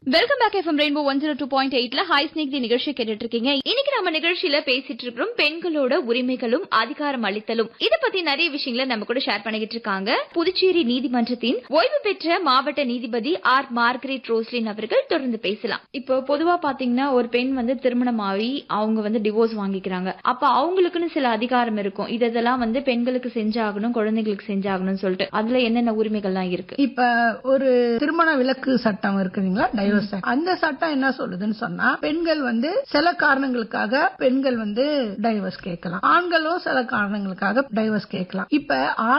welcome back FM rainbow one zero two point எயிட்ல hi snack தி நிகழ்ச்சி கேட்டுட்டு இருக்கீங்க இன்னைக்கு நம்ம நிகழ்ச்சியில பேசிட்டு இருக்கிறோம் பெண்களோட உரிமைகளும் அதிகாரம் அளித்தலும் இத பத்தி நிறைய விஷயங்களை நம்ம கூட ஷேர் பண்ணிக்கிட்டு இருக்காங்க புதுச்சேரி நீதிமன்றத்தின் ஓய்வு பெற்ற மாவட்ட நீதிபதி ஆர் மார்கரெட் ரோஸ்லின் அவர்கள் தொடர்ந்து பேசலாம் இப்போ பொதுவா பாத்தீங்கன்னா ஒரு பெண் வந்து திருமணமாகி அவங்க வந்து டிவோர்ஸ் வாங்கிக்கிறாங்க அப்ப அவங்களுக்குன்னு சில அதிகாரம் இருக்கும் இது இதெல்லாம் வந்து பெண்களுக்கு செஞ்சாகணும் குழந்தைகளுக்கு செஞ்சாகணும்னு சொல்லிட்டு அதுல என்னென்ன உரிமைகள்லாம் இருக்கு இப்ப ஒரு திருமண விலக்கு சட்டம் இருக்குதுங்களா டைவர்ஸ் அந்த சட்டம் என்ன சொல்லுதுன்னு சொன்னா பெண்கள் வந்து சில காரணங்களுக்காக பெண்கள் வந்து டைவர்ஸ் கேட்கலாம் ஆண்களும் சில காரணங்களுக்காக டைவர்ஸ் கேட்கலாம் இப்ப